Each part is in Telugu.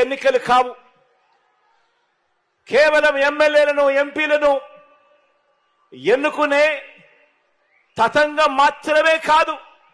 ఎన్నికలు కావు కేవలం ఎమ్మెల్యేలను ఎంపీలను ఎన్నుకునే తతంగం మాత్రమే కాదు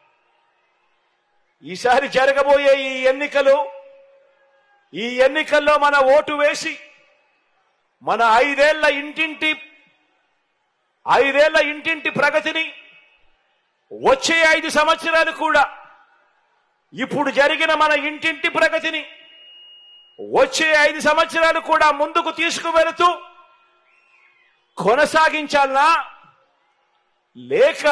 ఈసారి జరగబోయే ఈ ఎన్నికలు ఈ ఎన్నికల్లో మన ఓటు వేసి మన ఐదేళ్ల ఇంటింటి ఐదేళ్ల ఇంటింటి ప్రగతిని వచ్చే ఐదు సంవత్సరాలు కూడా ఇప్పుడు జరిగిన మన ఇంటింటి ప్రగతిని వచ్చే ఐదు సంవత్సరాలు కూడా ముందుకు తీసుకువెళుతూ కొనసాగించాలనా లేక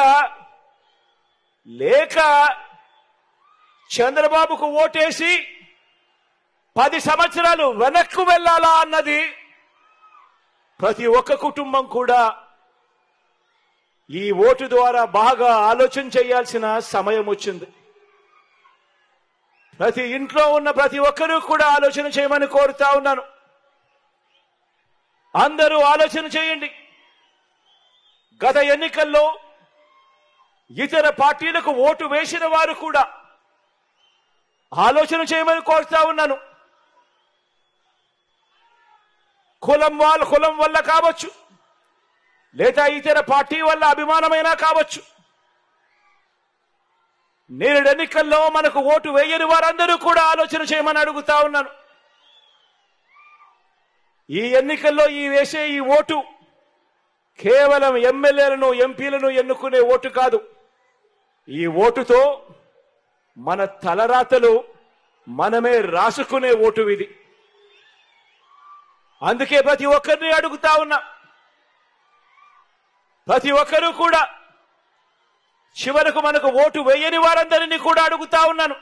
లేక చంద్రబాబుకు ఓటేసి పది సంవత్సరాలు వెనక్కు వెళ్ళాలా అన్నది ప్రతి ఒక్క కుటుంబం కూడా ఈ ఓటు ద్వారా బాగా ఆలోచన చేయాల్సిన సమయం వచ్చింది ప్రతి ఇంట్లో ఉన్న ప్రతి ఒక్కరూ కూడా ఆలోచన చేయమని కోరుతా ఉన్నాను అందరూ ఆలోచన చేయండి గత ఎన్నికల్లో ఇతర పార్టీలకు ఓటు వేసిన వారు కూడా ఆలోచన చేయమని కోరుతా ఉన్నాను కులం వాళ్ళ కులం వల్ల కావచ్చు లేదా ఇతర పార్టీ వల్ల అభిమానమైనా కావచ్చు నేడు ఎన్నికల్లో మనకు ఓటు వేయని వారందరూ కూడా ఆలోచన చేయమని అడుగుతా ఉన్నాను ఈ ఎన్నికల్లో ఈ వేసే ఈ ఓటు కేవలం ఎమ్మెల్యేలను ఎంపీలను ఎన్నుకునే ఓటు కాదు ఈ ఓటుతో మన తలరాతలు మనమే రాసుకునే ఓటు ఇది అందుకే ప్రతి ఒక్కరిని అడుగుతా ఉన్నా ప్రతి ఒక్కరూ కూడా చివరకు మనకు ఓటు వేయని వారందరినీ కూడా అడుగుతా ఉన్నాను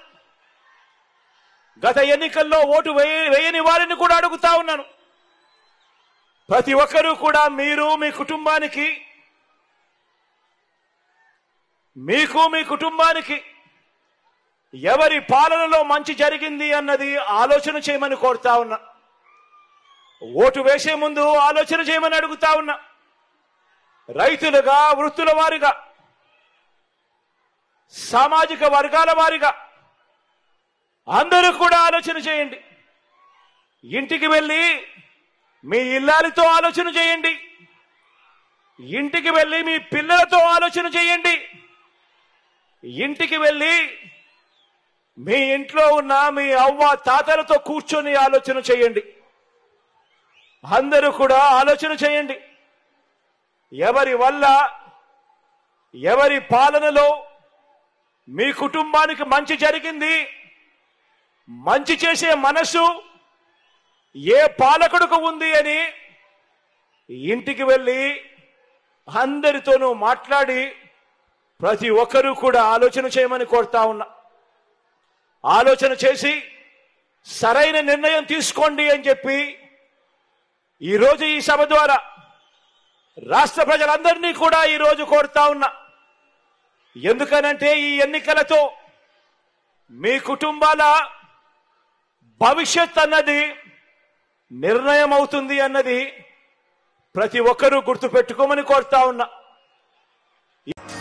గత ఎన్నికల్లో ఓటు వేయ వేయని వారిని కూడా అడుగుతా ఉన్నాను ప్రతి ఒక్కరూ కూడా మీరు మీ కుటుంబానికి మీకు మీ కుటుంబానికి ఎవరి పాలనలో మంచి జరిగింది అన్నది ఆలోచన చేయమని కోరుతా ఉన్నా ఓటు వేసే ముందు ఆలోచన చేయమని అడుగుతా ఉన్నా రైతులుగా వృత్తుల వారిగా సామాజిక వర్గాల వారిగా అందరూ కూడా ఆలోచన చేయండి ఇంటికి వెళ్ళి మీ ఇల్లాలతో ఆలోచన చేయండి ఇంటికి వెళ్ళి మీ పిల్లలతో ఆలోచన చేయండి ఇంటికి వెళ్ళి మీ ఇంట్లో ఉన్న మీ అవ్వ తాతలతో కూర్చొని ఆలోచన చేయండి అందరూ కూడా ఆలోచన చేయండి ఎవరి వల్ల ఎవరి పాలనలో మీ కుటుంబానికి మంచి జరిగింది మంచి చేసే మనసు ఏ పాలకుడికి ఉంది అని ఇంటికి వెళ్ళి అందరితోనూ మాట్లాడి ప్రతి ఒక్కరూ కూడా ఆలోచన చేయమని కోరుతా ఉన్నా ఆలోచన చేసి సరైన నిర్ణయం తీసుకోండి అని చెప్పి ఈరోజు ఈ సభ ద్వారా రాష్ట్ర ప్రజలందరినీ కూడా ఈరోజు కోరుతా ఉన్నా ఎందుకనంటే ఈ ఎన్నికలతో మీ కుటుంబాల భవిష్యత్ అన్నది నిర్ణయం అవుతుంది అన్నది ప్రతి ఒక్కరూ గుర్తుపెట్టుకోమని కోరుతా ఉన్నా